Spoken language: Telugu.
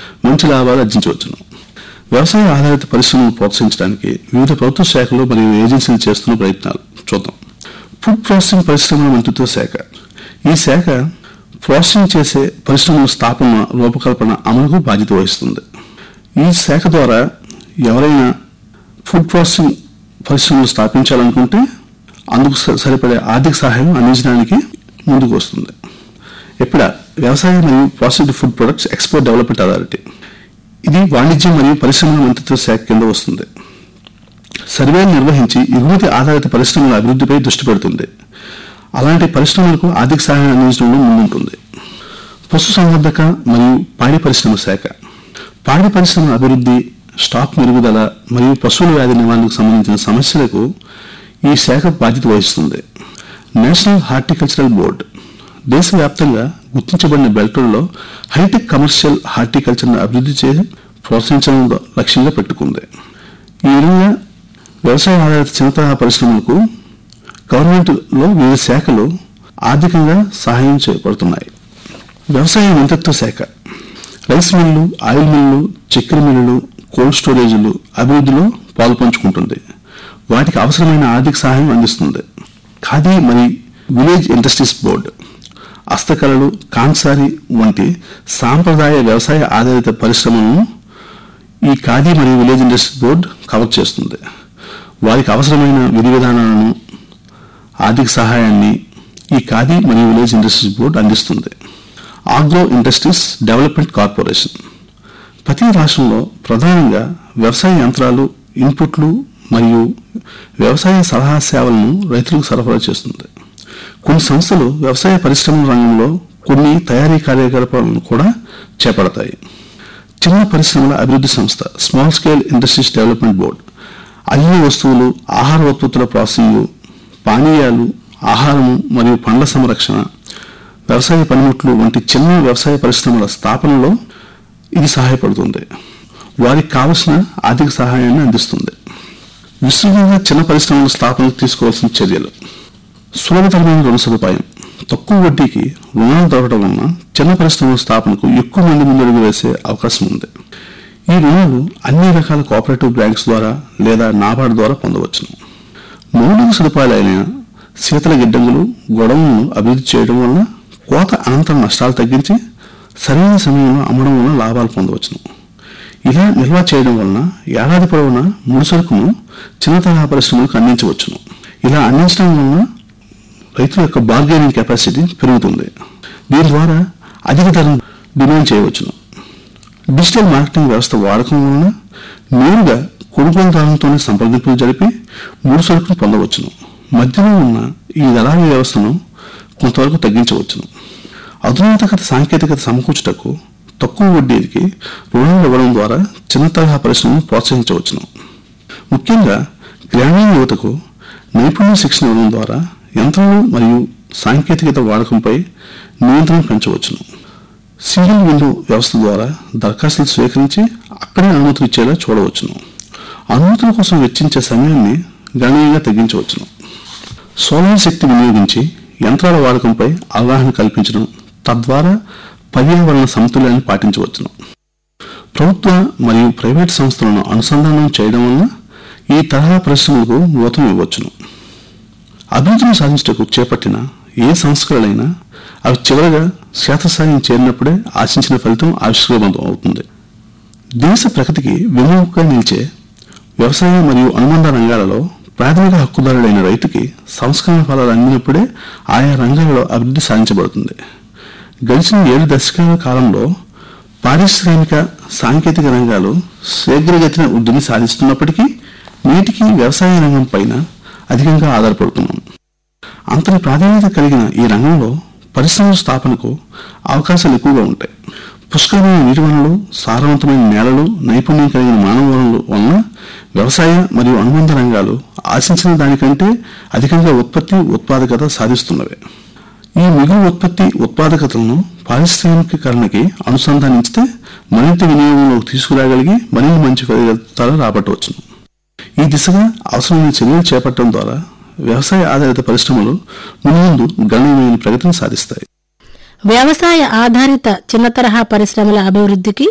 మంచి లాభాలు ఆర్జించవచ్చును వ్యవసాయ ఆధారిత పరిశ్రమలను ప్రోత్సహించడానికి వివిధ ప్రభుత్వ శాఖలు మరియు ఏజెన్సీలు చేస్తున్న ప్రయత్నాలు చూద్దాం ఫుడ్ ప్రాసెసింగ్ పరిశ్రమల మంత్రిత్వ శాఖ ఈ శాఖ ప్రాసెసింగ్ చేసే పరిశ్రమల స్థాపన రూపకల్పన అమలుకు బాధ్యత వహిస్తుంది ఈ శాఖ ద్వారా ఎవరైనా ఫుడ్ ప్రాసెసింగ్ పరిశ్రమలు స్థాపించాలనుకుంటే అందుకు స- సరిపడే ఆర్థిక సహాయం అందించడానికి ముందుకు వస్తుంది ఇక్కడ వ్యవసాయ మరియు processed food products export development authority ఇది వాణిజ్యం మరియు పరిశ్రమల మంత్రిత్వ శాఖ కింద వస్తుంది సర్వేలు నిర్వహించి ఎగుమతి ఆధారిత పరిశ్రమల అభివృద్ధిపై దృష్టి పెడుతుంది అలాంటి పరిశ్రమలకు ఆర్థిక సహాయం అందించడంలో ముందుంటుంది పశుసంవర్ధక మరియు పాడి పరిశ్రమ శాఖ పాడి పరిశ్రమ అభివృద్ధి స్టాక్ మెరుగుదల మరియు పశువుల వ్యాధి నివారణకు సంబంధించిన సమస్యలకు ఈ శాఖ బాధ్యత వహిస్తుంది నేషనల్ హార్టికల్చరల్ బోర్డు దేశవ్యాప్తంగా గుర్తించబడిన బెల్టుల్లో హైటెక్ కమర్షియల్ హార్టికల్చర్ను అభివృద్ధి చేసి ప్రోత్సహించడం లక్ష్యంగా పెట్టుకుంది ఈ విధంగా వ్యవసాయ ఆధారిత చిన్న తరహా పరిశ్రమలకు గవర్నమెంట్లో వివిధ శాఖలు ఆర్థికంగా సహాయం చేయబడుతున్నాయి వ్యవసాయ మంత్రిత్వ శాఖ రైస్ మిల్లు ఆయిల్ మిల్లు చక్కెర మిల్లులు కోల్డ్ స్టోరేజీలు అభివృద్ధిలో పాల్పంచుకుంటుంది వాటికి అవసరమైన ఆర్థిక సహాయం అందిస్తుంది ఖాదీ మరియు విలేజ్ ఇండస్ట్రీస్ బోర్డు హస్తకళలు కాన్సారి వంటి సాంప్రదాయ వ్యవసాయ ఆధారిత పరిశ్రమలను ఈ ఖాదీ మరియు విలేజ్ ఇండస్ట్రీస్ బోర్డు కవర్ చేస్తుంది వారికి అవసరమైన విధి విధానాలను ఆర్థిక సహాయాన్ని ఈ ఖాదీ మరియు విలేజ్ ఇండస్ట్రీస్ బోర్డు అందిస్తుంది ఆగ్రో ఇండస్ట్రీస్ డెవలప్మెంట్ కార్పొరేషన్ ప్రతి రాష్ట్రంలో ప్రధానంగా వ్యవసాయ యంత్రాలు ఇన్పుట్లు మరియు వ్యవసాయ సలహా సేవలను రైతులకు సరఫరా చేస్తుంది కొన్ని సంస్థలు వ్యవసాయ పరిశ్రమల రంగంలో కొన్ని తయారీ కార్యకలాపాలను కూడా చేపడతాయి చిన్న పరిశ్రమల అభివృద్ధి సంస్థ small scale industries development board అన్ని వస్తువులు ఆహార ఉత్పత్తుల ప్రాసెసింగ్ పానీయాలు ఆహారము మరియు పండ్ల సంరక్షణ వ్యవసాయ పనిముట్లు వంటి చిన్న వ్యవసాయ పరిశ్రమల స్థాపనలో ఇది సహాయపడుతుంది వారికి కావలసిన ఆర్థిక సహాయాన్ని అందిస్తుంది విస్తృతంగా చిన్న పరిశ్రమల స్థాపనకు తీసుకోవాల్సిన చర్యలు సులభతరమైన రుణ సదుపాయం తక్కువ వడ్డీకి రుణాలు దొరకడం వలన చిన్న పరిశ్రమల స్థాపనకు ఎక్కువ మంది ముందడుగు వేసే అవకాశం ఉంది ఈ రుణాలు అన్ని రకాల కోఆపరేటివ్ బ్యాంక్స్ ద్వారా లేదా నాబార్డు ద్వారా పొందవచ్చును మౌలిక సదుపాయాలైన శీతల గిడ్డంగులు గొడవలను అభివృద్ధి చేయడం వలన కోత అనంతరం నష్టాలు తగ్గించి సరైన సమయంలో అమ్మడం వలన లాభాలు పొందవచ్చును ఇలా నిల్వ చేయడం వలన ఏడాది పొడవునా ముడిసరుకును చిన్న తరహా పరిశ్రమలకు అందించవచ్చును ఇలా అందించడం వలన రైతుల యొక్క బార్గెనింగ్ కెపాసిటీ పెరుగుతుంది దీని ద్వారా అధిక ధరను డిమాండ్ చేయవచ్చును డిజిటల్ మార్కెటింగ్ వ్యవస్థ వాడకం వలన నేరుగా కొనుగోలుదారులతోనే సంప్రదింపులు జరిపి మూడు సరుకులు పొందవచ్చును మధ్యలో ఉన్న ఈ దళారీ వ్యవస్థను కొంతవరకు తగ్గించవచ్చును అధునాతకత సాంకేతికత సమకూర్చుటకు తక్కువ వడ్డీకి రుణాలు ఇవ్వడం ద్వారా చిన్న తరహా పరిశ్రమను ప్రోత్సహించవచ్చును ముఖ్యంగా గ్రామీణ యువతకు నైపుణ్య శిక్షణ ఇవ్వడం ద్వారా యంత్రాలు మరియు సాంకేతికత వాడకంపై నియంత్రణ పెంచవచ్చును సింగిల్ విండో వ్యవస్థ ద్వారా దరఖాస్తులు స్వీకరించి అక్కడే అనుమతులు ఇచ్చేలా చూడవచ్చును అనుమతుల కోసం వెచ్చించే సమయాన్ని గణనీయంగా తగ్గించవచ్చును సోలార్ శక్తి వినియోగించి యంత్రాల వాడకంపై అవగాహన కల్పించడం తద్వారా పర్యావరణ సమతుల్యాన్ని పాటించవచ్చును ప్రభుత్వ మరియు ప్రైవేట్ సంస్థలను అనుసంధానం చేయడం వలన ఈ తరహా పరిశ్రమలకు ఊతం ఇవ్వచ్చును అభివృద్ధిని సాధించటకు చేపట్టిన ఏ సంస్కరణలైనా అవి చివరగా శాతస్థాయిని చేరినప్పుడే ఆశించిన ఫలితం ఆవిష్కృతం అవుతుంది దేశ ప్రగతికి వెన్నుముకగా నిలిచే వ్యవసాయ మరియు అనుబంధ రంగాలలో ప్రాథమిక హక్కుదారుడైన రైతుకి సంస్కరణ ఫలాలు అందినప్పుడే ఆయా రంగాలలో అభివృద్ధి సాధించబడుతుంది గడిచిన ఏడు దశకాల కాలంలో పారిశ్రామిక సాంకేతిక రంగాలు శీఘ్రగతిన వృద్ధిని సాధిస్తున్నప్పటికీ నేటికి వ్యవసాయ రంగం పైన అధికంగా ఆధారపడుతున్నాం అంతటి ప్రాధాన్యత కలిగిన ఈ రంగంలో పరిశ్రమల స్థాపనకు అవకాశాలు ఎక్కువగా ఉంటాయి పుష్కలమైన నీటి వనరులు సారవంతమైన నేలలు నైపుణ్యం కలిగిన మానవ వనరులు వలన వ్యవసాయ మరియు అనుబంధ రంగాలు ఆశించిన దానికంటే అధికంగా ఉత్పత్తి ఉత్పాదకత సాధిస్తున్నవే ఈ మిగులు ఉత్పత్తి ఉత్పాదకతలను పారిశ్రామికీకరణకి అనుసంధానించితే మరింత వినియోగంలోకి తీసుకురాగలిగి మరింత మంచి ఫలితాలు రాబట్టవచ్చును ఈ దిశగా అవసరమైన చర్యలు చేపట్టడం ద్వారా వ్యవసాయ ఆధారిత పరిశ్రమలు మున్ముందు గణనీయమైన ప్రగతిని సాధిస్తాయి వ్యవసాయ ఆధారిత చిన్న తరహా పరిశ్రమల అభివృద్ధికి